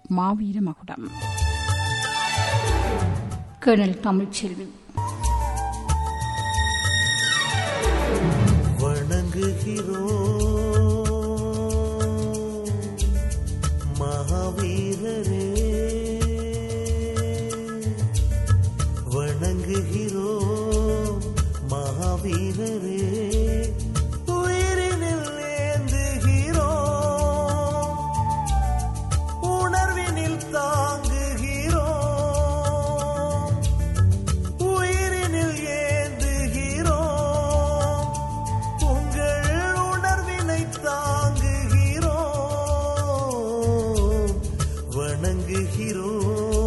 மாவீர மகுடம் கேர்னல் தமிழ்ச்செல்வி வணங்குகிறோம் மகாவீரரே வணங்குகிறோம் மகாவீரரே உயிரினில் ஏந்துகிறோம் உணர்வினில் தாங்குகிறோம் உயிரினில் ஏந்துகிறோம் உங்கள் உணர்வினை தாங்குகிறோம் வணங்குகிறோம்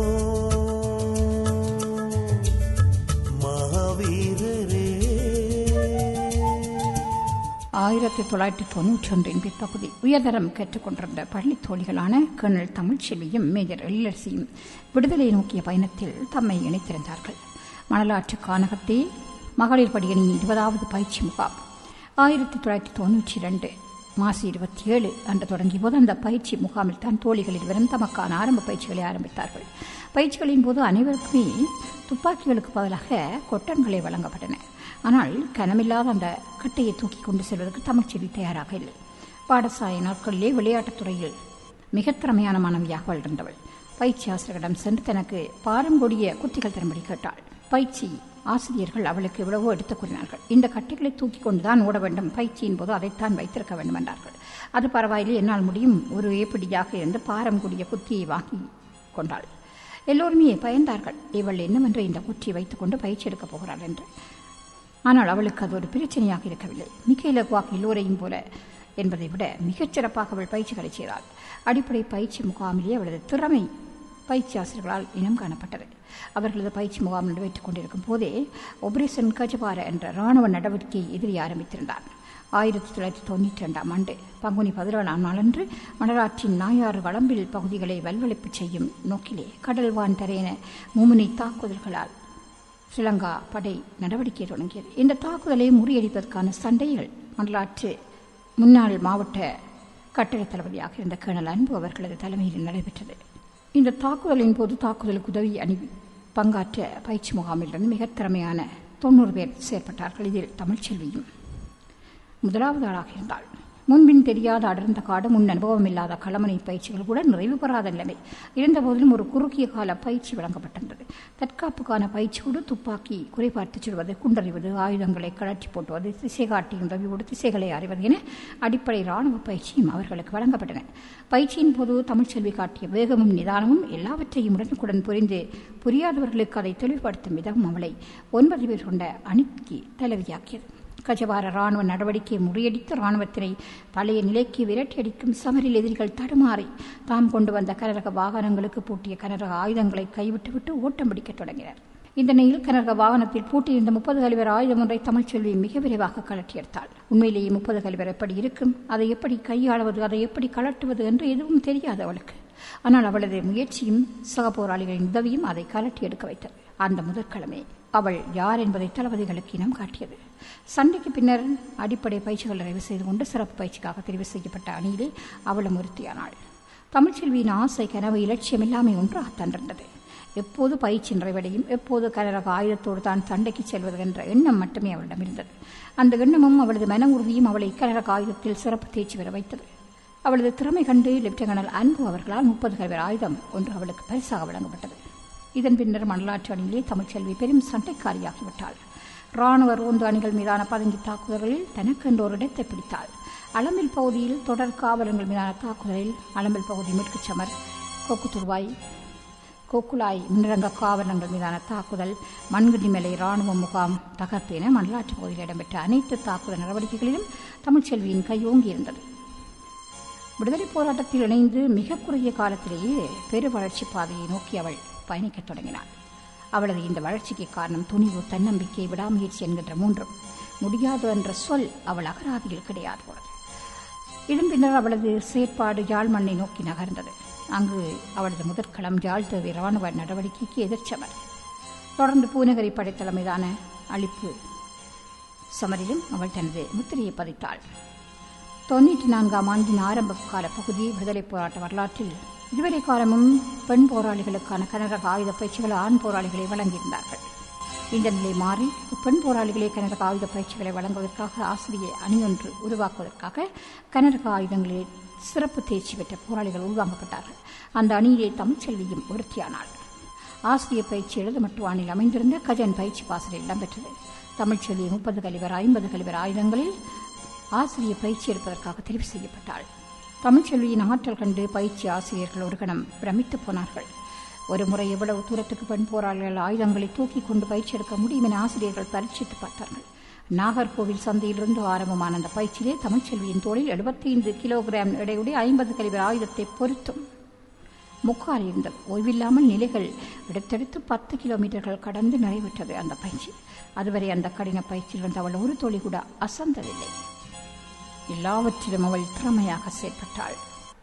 மகாவீரரே ஆயிரத்தி தொள்ளாயிரத்தி தொன்னூற்றி ஒன்றின் பிற்பகுதி உயர்தரம் கற்றுக்கொண்டிருந்த பள்ளி தோழிகளான கர்னல் தமிழ்ச்செல்வியும் மேஜர் எழிலரசியும் விடுதலையை நோக்கிய பயணத்தில் தம்மை இணைத்திருந்தார்கள் மணலாற்று கானகத்தே மகளிர் படியணியின் இருபதாவது பயிற்சி முகாம் ஆயிரத்தி தொள்ளாயிரத்தி தொன்னூற்றி இரண்டு மாசி இருபத்தி ஏழு அன்று தொடங்கிய போது அந்த பயிற்சி முகாமில் தான் தோழிகள் இருவரும் தமக்கான ஆரம்ப பயிற்சிகளை ஆரம்பித்தார்கள் பயிற்சிகளின் போது அனைவருக்குமே துப்பாக்கிகளுக்கு பதிலாக கொட்டன்களே வழங்கப்பட்டன ஆனால் கனமில்லாத அந்த கட்டையை தூக்கி கொண்டு செல்வதற்கு தமிழ்ச்செல்வி தயாராக இல்லை பாடசாலை நாட்களிலே விளையாட்டுத் துறையில் மிக திறமையான மாணவியாக வளர்ந்தவள் பயிற்சி ஆசிரியரிடம் சென்று தனக்கு பாரம்பரிய குத்திகள் தரும்படி கேட்டாள் பயிற்சி ஆசிரியர்கள் அவளுக்கு எவ்வளவோ எடுத்துக் கூறினார்கள் இந்த கட்டைகளை தூக்கி கொண்டுதான் ஓட வேண்டும் பயிற்சியின் போது அதைத்தான் வைத்திருக்க வேண்டும் என்றார்கள் அது பரவாயில்லை என்னால் முடியும் ஒரு ஏப்பிடியாக இருந்து பாரம் கூடிய குத்தியை வாங்கி கொண்டாள் எல்லோருமே பயந்தார்கள் இவள் என்னவென்று இந்த குற்றியை வைத்துக் கொண்டு பயிற்சி எடுக்கப் போகிறாள் என்று ஆனால் அவளுக்கு அது ஒரு பிரச்சனையாக இருக்கவில்லை மிக இலகுவாக எல்லோரையும் போல என்பதை விட மிகச் சிறப்பாக அவள் பயிற்சிகளை செய்தாள் அடிப்படை பயிற்சி முகாமிலேயே அவளது திறமை பயிற்சி ஆசிரியர்களால் இனம் காணப்பட்டது அவர்களது பயிற்சி முகாம் நடைபெற்றுக் கொண்டிருக்கும் போதே ஆபரேஷன் கஜபார என்ற ராணுவ நடவடிக்கையை எதிரி ஆரம்பித்திருந்தான் ஆயிரத்தி தொள்ளாயிரத்தி தொண்ணூற்றி ரெண்டாம் ஆண்டு பங்குனி பதினேழாம் நாளன்று மணலாற்றின் நாயாறு வளம்பில் பகுதிகளை வல்வழிப்பு செய்யும் நோக்கிலே கடல்வான் தரையின மும்முனை தாக்குதல்களால் ஸ்ரீலங்கா படை நடவடிக்கை தொடங்கியது இந்த தாக்குதலை முறியடிப்பதற்கான சண்டைகள் மணலாற்று முன்னாள் மாவட்ட கட்டளை தளபதியாக இருந்த கேர்னல் அன்பு அவர்களது தலைமையில் நடைபெற்றது இந்த தாக்குதலின் போது தாக்குதலுக்கு உதவி அணி பங்காற்ற பயிற்சி முகாமிலிருந்து மிக திறமையான தொண்ணூறு பேர் செயற்பட்டார்கள் இதில் தமிழ்ச்செல்வியும் முதலாவது ஆளாக இருந்தாள் முன்பின் தெரியாத அடர்ந்த காடு முன் அனுபவம் இல்லாத களமனை பயிற்சிகள் கூட நிறைவு பெறாத நிலைமை இருந்தபோதிலும் ஒரு குறுகிய கால பயிற்சி வழங்கப்பட்டிருந்தது தற்காப்புக்கான பயிற்சியோடு துப்பாக்கி குறிபார்த்து சுடுவது குண்டறிவது ஆயுதங்களை கழற்றி போட்டுவது திசை காட்டியும் உதவியோடு திசைகளை அறிவது என அடிப்படை ராணுவ பயிற்சியும் அவர்களுக்கு வழங்கப்பட்டன பயிற்சியின் போது தமிழ்ச்செல்வி காட்டிய வேகமும் நிதானமும் எல்லாவற்றையும் உடனுக்குடன் புரிந்து புரியாதவர்களுக்கு அதை தெளிவுபடுத்தும் விதமும் அவளை ஒன்பது பேர் கொண்ட அணிக்கு தலைவியாக்கியது கஜவார ராணுவ நடவடிக்கையை முறியடித்து ராணுவத்தினை பழைய நிலைக்கு விரட்டியடிக்கும் சமரில் எதிரிகள் தடுமாறி தாம் கொண்டு வந்த கனரக வாகனங்களுக்கு பூட்டிய கனரக ஆயுதங்களை கைவிட்டுவிட்டு ஓட்டம் பிடிக்கத் தொடங்கினர் இந்த நிலையில் கனரக வாகனத்தில் பூட்டியிருந்த முப்பது கலிவர் ஆயுதம் ஒன்றை தமிழ்ச்செல்வி மிக விரைவாக கலட்டி எடுத்தாள் உண்மையிலேயே முப்பது கலிவர் எப்படி இருக்கும் அதை எப்படி கையாளுவது அதை எப்படி கலட்டுவது என்று எதுவும் தெரியாது அவளுக்கு ஆனால் அவளது முயற்சியும் சக போராளிகளின் உதவியும் அதை கலட்டி எடுக்க வைத்தது அந்த முதற்கிழமை அவள் யார் என்பதை தளபதிகளுக்கு இனம் காட்டியது சண்டைக்கு பின்னர் அடிப்படை பயிற்சிகள் நிறைவு செய்து கொண்டு சிறப்பு பயிற்சிக்காக தெரிவு செய்யப்பட்ட அணியிலே அவளும் ஒருத்தியானாள் தமிழ்ச்செல்வியின் ஆசை கனவு இலட்சியம் எல்லாமே ஒன்றாக தண்டிருந்தது எப்போது பயிற்சி நிறைவடையும் எப்போது கனரக ஆயுதத்தோடு தான் சண்டைக்கு செல்வது என்ற எண்ணம் மட்டுமே அவளிடம் இருந்தது அந்த எண்ணமும் அவளது மன உறுதியும் அவளை கனரக ஆயுதத்தில் சிறப்பு தேர்ச்சி பெற வைத்தது அவளது திறமை கண்டு லெப்டினல் அன்பு அவர்களால் முப்பது கல்வர் ஆயுதம் ஒன்று அவளுக்கு பரிசாக வழங்கப்பட்டது இதன் பின்னர் மணலாற்று அணியிலே தமிழ்ச்செல்வி பெரும் சண்டைக்காரியாகிவிட்டாள் ராணுவ ரோந்து அணிகள் மீதான பதுங்கி தாக்குதல்களில் தனக்கென்ற ஒரு இடத்தை பிடித்தாள் அளம்பில் பகுதியில் தொடர் காவலங்கள் மீதான தாக்குதலில் அளம்பில் பகுதி மீட்குச் சமர் கொக்குத்துருவாய் கோக்குலாய் மின்ரங்க காவலங்கள் மீதான தாக்குதல் மண்குடிமலை ராணுவ முகாம் தகர்ப்பு என மணலாற்று பகுதியில் இடம்பெற்ற அனைத்து தாக்குதல் நடவடிக்கைகளிலும் தமிழ்ச்செல்வியின் கையோங்கி இருந்தது விடுதலை போராட்டத்தில் இணைந்து மிக குறுகிய காலத்திலேயே பெரு வளர்ச்சி பாதையை நோக்கி அவள் பயணிக்கத் தொடங்கினாள் அவளது இந்த வளர்ச்சிக்கு காரணம் துணிவு தன்னம்பிக்கை விடாமுயற்சி என்கின்ற மூன்றும் முடியாது என்ற சொல் அவள் அகராதியில் கிடையாது போனது இதன் பின்னர் அவளது செயற்பாடு யாழ் மண்ணை நோக்கி நகர்ந்தது அங்கு அவளது முதற்களம் யாழ் தேவை ராணுவ நடவடிக்கைக்கு எதிர்ச்சவர் தொடர்ந்து பூநகரி படைத்தலைமையிலான அழிப்பு சமரிலும் அவள் தனது முத்திரையை பதித்தாள் தொண்ணூற்றி நான்காம் ஆண்டின் ஆரம்ப கால பகுதி விடுதலை போராட்ட வரலாற்றில் இதுவரை காலமும் பெண் போராளிகளுக்கான கனரக ஆயுத பயிற்சிகள் ஆண் போராளிகளை வழங்கியிருந்தார்கள் இந்த நிலை மாறி பெண் போராளிகளே கனரக ஆயுத பயிற்சிகளை வழங்குவதற்காக ஆசிரிய அணியொன்று உருவாக்குவதற்காக கனரக ஆயுதங்களில் சிறப்பு தேர்ச்சி பெற்ற போராளிகள் உருவாக்கப்பட்டார்கள் அந்த அணியிலே தமிழ்ச்செல்வியும் ஒருத்தியானாள் ஆசிரியர் பயிற்சி எழுத மட்டுவானில் அமைந்திருந்த கஜன் பயிற்சி பாசலில் இடம்பெற்றது தமிழ்ச்செல்வி முப்பது கலிவர் ஐம்பது கலிவர் ஆயுதங்களில் ஆசிரியர் பயிற்சி எடுப்பதற்காக தெரிவு செய்யப்பட்டாள் தமிழ்ச்செல்வியின் ஆற்றல் கண்டு பயிற்சி ஆசிரியர்கள் ஒரு கணம் பிரமித்து போனார்கள் ஒரு முறை எவ்வளவு தூரத்துக்கு பெண் போராளிகள் ஆயுதங்களை தூக்கி கொண்டு பயிற்சி எடுக்க முடியும் என ஆசிரியர்கள் பரீட்சித்து பார்த்தார்கள் நாகர்கோவில் சந்தையிலிருந்து ஆரம்பமான அந்த பயிற்சியிலே தமிழ்ச்செல்வியின் தோளில் எழுபத்தைந்து கிலோகிராம் எடையுடைய ஐம்பது கலிவர் ஆயுதத்தை பொருத்தும் முக்கால் இருந்தது ஓய்வில்லாமல் நிலைகள் எடுத்தெடுத்து பத்து கிலோமீட்டர்கள் கடந்து நிறைவேற்றது அந்த பயிற்சி அதுவரை அந்த கடின பயிற்சியில் இருந்த அவள் ஒரு தொழி கூட அசந்ததில்லை எல்லாவற்றிலும் அவள் திறமையாக செயற்பட்டாள்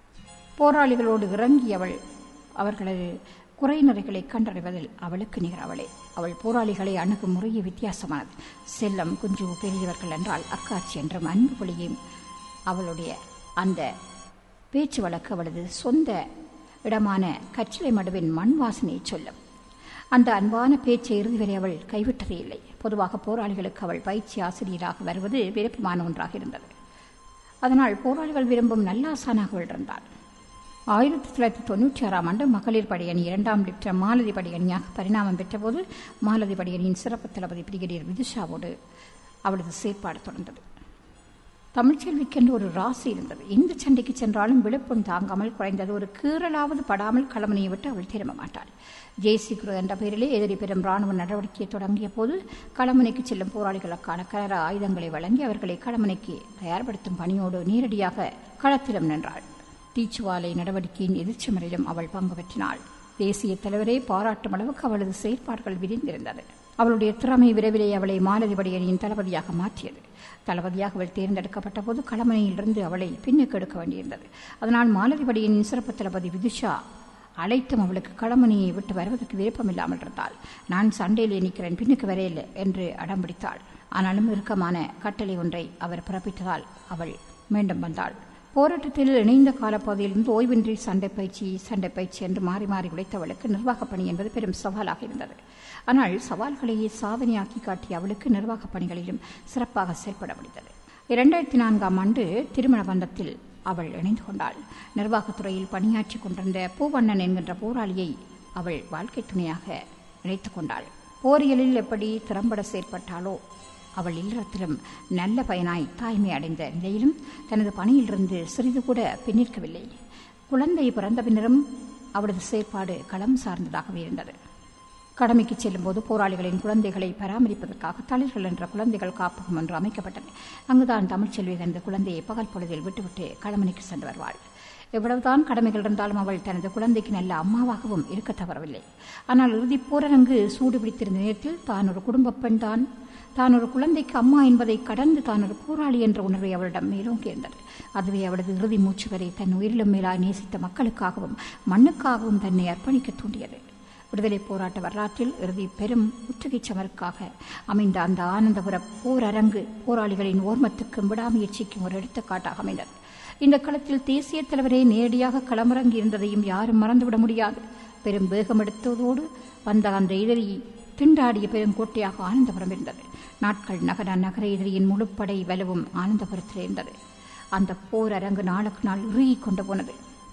போராளிகளோடு இறங்கி அவள் அவர்களது குறைநிறைகளை கண்டறிவதில் அவளுக்கு நிகர் அவளே அவள் போராளிகளை அணுகும் முறையே வித்தியாசமானது செல்லம் குஞ்சு பெரியவர்கள் என்றால் அக்காட்சி என்றும் அன்பு பொழியும் அவளுடைய அந்த பேச்சு வழக்கு அவளது சொந்த இடமான கச்சிலை மடுவின் மண் வாசனையை சொல்லும் அந்த அன்பான பேச்சை இறுதி வரை அவள் கைவிட்டதே இல்லை பொதுவாக போராளிகளுக்கு அவள் பயிற்சி ஆசிரியராக வருவது விருப்பமான ஒன்றாக இருந்தது அதனால் போராளிகள் விரும்பும் நல்லாசானாக இருந்தாள் ஆயிரத்தி தொள்ளாயிரத்தி தொண்ணூற்றி ஆறாம் ஆண்டு மகளிர் படையணி இரண்டாம் லிப்டர் மாலதி படையணியாக பரிணாமம் பெற்றபோது மாலதி படையணியின் சிறப்பு தளபதி பிரிகேடியர் விதுஷாவோடு அவளது செயற்பாடு தொடர்ந்தது தமிழ்ச்செல்விக்கென்று ஒரு ராசி இருந்தது எந்த சண்டைக்கு சென்றாலும் விழுப்பும் தாங்காமல் குறைந்தது ஒரு கீறலாவது படாமல் களமணியை விட்டு அவள் திரும்ப மாட்டாள் ஜேசி குரு என்ற பெயரிலே எதிரி பெறும் ராணுவ நடவடிக்கையை தொடங்கிய போது களமனைக்கு செல்லும் போராளிகளுக்கான கனர ஆயுதங்களை வழங்கி அவர்களை களமனைக்கு தயார்படுத்தும் பணியோடு நேரடியாக களத்திலும் நின்றாள் தீச்சுவாலை நடவடிக்கையின் எதிர்ச்சமரிலும் அவள் பங்கு பெற்றினாள் தேசிய தலைவரே பாராட்டும் அளவுக்கு அவளது செயற்பாடுகள் விரிந்திருந்தது அவளுடைய திறமை விரைவிலே அவளை மாலதிபடி அணியின் தளபதியாக மாற்றியது தளபதியாக அவள் தேர்ந்தெடுக்கப்பட்ட போது களமனையிலிருந்து அவளை பின்னுக்கு எடுக்க வேண்டியிருந்தது அதனால் மாலதிபடியின் சிறப்பு தளபதி விதுஷா அழைத்தும் அவளுக்கு களமணியை விட்டு வருவதற்கு விருப்பமில்லாமல் இருந்தாள் நான் சண்டையில் நிற்கிறேன் பின்னுக்கு வரையில்லை என்று அடம் பிடித்தாள் ஆனாலும் இறுக்கமான கட்டளை ஒன்றை அவர் பிறப்பித்ததால் அவள் மீண்டும் வந்தாள் போராட்டத்தில் இணைந்த காலப்பகுதியிலிருந்து ஓய்வின்றி சண்டை பயிற்சி சண்டை பயிற்சி என்று மாறி மாறி உழைத்தவளுக்கு நிர்வாகப் பணி என்பது பெரும் சவாலாக இருந்தது ஆனால் சவால்களையே சாதனையாக்கி காட்டிய அவளுக்கு நிர்வாகப் பணிகளிலும் சிறப்பாக செயல்பட முடிந்தது இரண்டாயிரத்தி நான்காம் ஆண்டு திருமண பந்தத்தில் அவள் இணைந்து கொண்டாள் நிர்வாகத்துறையில் பணியாற்றி கொண்டிருந்த பூவண்ணன் என்கின்ற போராளியை அவள் வாழ்க்கை துணையாக இணைத்துக் கொண்டாள் போரியலில் எப்படி திறம்பட செயற்பட்டாளோ அவள் இல்லறத்திலும் நல்ல பயனாய் தாய்மை அடைந்த நிலையிலும் தனது பணியிலிருந்து சிறிது கூட பின்னிற்கவில்லை குழந்தை பிறந்த பின்னரும் அவளது செயற்பாடு களம் சார்ந்ததாகவே இருந்தது கடமைக்கு செல்லும்போது போராளிகளின் குழந்தைகளை பராமரிப்பதற்காக தளிர்கள் என்ற குழந்தைகள் காப்பகம் ஒன்று அமைக்கப்பட்டது அங்குதான் தமிழ்ச்செல்வி தனது குழந்தையை பகல் பொழுதில் விட்டுவிட்டு களமணிக்கு சென்று வருவாள் எவ்வளவுதான் கடமைகள் இருந்தாலும் அவள் தனது குழந்தைக்கு நல்ல அம்மாவாகவும் இருக்க தவறவில்லை ஆனால் இறுதிப் போரரங்கு சூடு பிடித்திருந்த நேரத்தில் தான் ஒரு குடும்ப பெண் தான் தான் ஒரு குழந்தைக்கு அம்மா என்பதை கடந்து தான் ஒரு போராளி என்ற உணர்வை அவளிடம் மேலோங்கி இருந்தது அதுவே அவளது இறுதி மூச்சு வரை தன் உயிரிலும் மேலாய் நேசித்த மக்களுக்காகவும் மண்ணுக்காகவும் தன்னை அர்ப்பணிக்க தூண்டியது விடுதலை போராட்ட வரலாற்றில் இறுதி பெரும் முற்றுகை சமருக்காக அமைந்த அந்த ஆனந்தபுர போரரங்கு போராளிகளின் ஓர்மத்துக்கும் விடாமுயற்சிக்கும் ஒரு எடுத்துக்காட்டாக அமைந்தது இந்த களத்தில் தேசிய தலைவரே நேரடியாக களமிறங்கி இருந்ததையும் யாரும் மறந்துவிட முடியாது பெரும் வேகம் எடுத்ததோடு வந்த அந்த எதிரி திண்டாடிய பெருங்கோட்டையாக ஆனந்தபுரம் இருந்தது நாட்கள் நகர நகர எதிரியின் முழுப்படை வலுவும் ஆனந்தபுரத்தில் இருந்தது அந்த போர் அரங்கு நாளுக்கு நாள் இறுகிக் கொண்டு போனது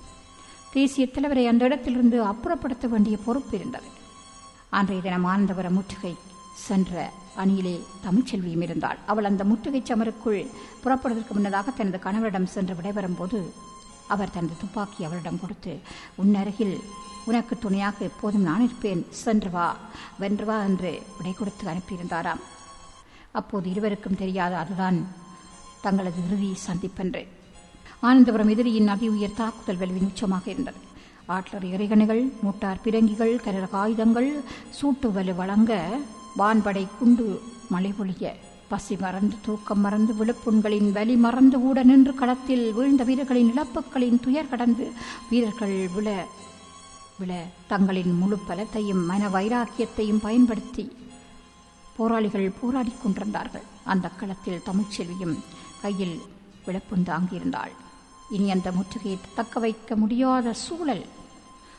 தேசிய தலைவரை அந்த இடத்திலிருந்து அப்புறப்படுத்த வேண்டிய பொறுப்பு இருந்தது அன்றைய தினம் ஆனந்தபுரம் முற்றுகை சென்ற அணியிலே தமிழ்ச்செல்வியும் இருந்தாள் அவள் அந்த முற்றுகை சமருக்குள் புறப்படுவதற்கு முன்னதாக தனது கணவரிடம் சென்று விடைபெறும் போது அவர் தனது துப்பாக்கி அவரிடம் கொடுத்து உன்னருகில் உனக்கு துணையாக எப்போதும் நான் இருப்பேன் சென்று வா வென்று வா என்று விடை கொடுத்து அனுப்பியிருந்தாராம் அப்போது இருவருக்கும் தெரியாத அதுதான் தங்களது இறுதி சந்திப்பென்று ஆனந்தபுரம் எதிரியின் அதி உயர் தாக்குதல் வலுவின் உச்சமாக இருந்தது ஆட்லர் இறைகணிகள் மோட்டார் பிறங்கிகள் கரக ஆயுதங்கள் சூட்டு வலு வழங்க வான்படை குண்டு மழை பொழிய பசி மறந்து தூக்கம் மறந்து விழுப்புண்களின் வலி மறந்து கூட நின்று களத்தில் வீழ்ந்த வீரர்களின் இழப்புகளின் துயர் கடந்து வீரர்கள் விழ விழ தங்களின் முழு பலத்தையும் மன வைராக்கியத்தையும் பயன்படுத்தி போராளிகள் போராடிக் கொண்டிருந்தார்கள் அந்த களத்தில் தமிழ்ச்செல்வியும் கையில் விளப்புண்டு தாங்கியிருந்தாள் இனி அந்த முற்றுகையை தக்க வைக்க முடியாத சூழல்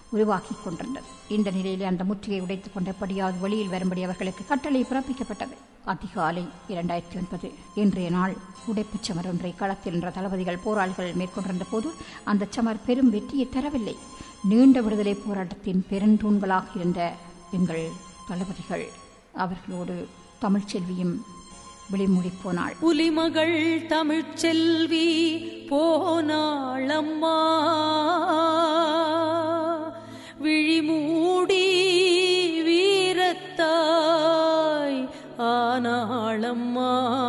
உருவாக்கிக் கொண்டிருந்தது இந்த நிலையிலே அந்த முற்றுகை உடைத்துக் கொண்டபடியாவது வெளியில் வரும்படி அவர்களுக்கு கட்டளை பிறப்பிக்கப்பட்டது அதிகாலை இரண்டாயிரத்தி ஒன்பது இன்றைய நாள் உடைப்புச் சமர் ஒன்றை களத்தில் நின்ற தளபதிகள் போராளிகள் மேற்கொண்டிருந்த போது அந்த சமர் பெரும் வெற்றியை தரவில்லை நீண்ட விடுதலை போராட்டத்தின் பெருந்தூண்களாக இருந்த எங்கள் தளபதிகள் அவர்களோடு தமிழ்ச்செல்வியும் விழிமூடி போனாள் புலிமகள் தமிழ்ச்செல்வி போனாளம்மா விழிமூடி வீரத்தாய் ஆனாளம்மா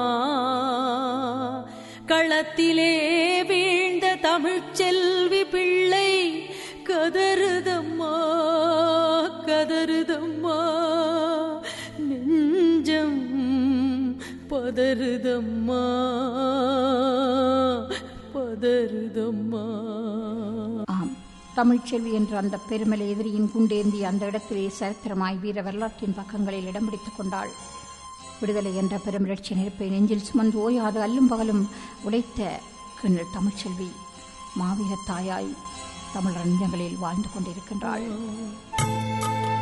களத்திலே வீழ்ந்த தமிழ்ச்செல்வி பிள்ளை கதறுதம்மா கதறுதம்மா நெஞ்சம் பதறுதம்மா பதறுதம்மா ஆம் தமிழ்ச்செல்வி என்ற அந்த பெருமலை எதிரியின் குண்டேந்தி அந்த இடத்திலே சரித்திரமாய் வீர வரலாற்றின் பக்கங்களில் இடம் பிடித்துக் கொண்டாள் விடுதலை என்ற பெருமிழச்சி நெருப்பை நெஞ்சில் சுமந்து ஓயாது அல்லும் பகலும் உழைத்த கிண்ணல் தமிழ்ச்செல்வி மாவீரத் தாயாய் தமிழர் நெஞ்சங்களில் வாழ்ந்து கொண்டிருக்கின்றாள்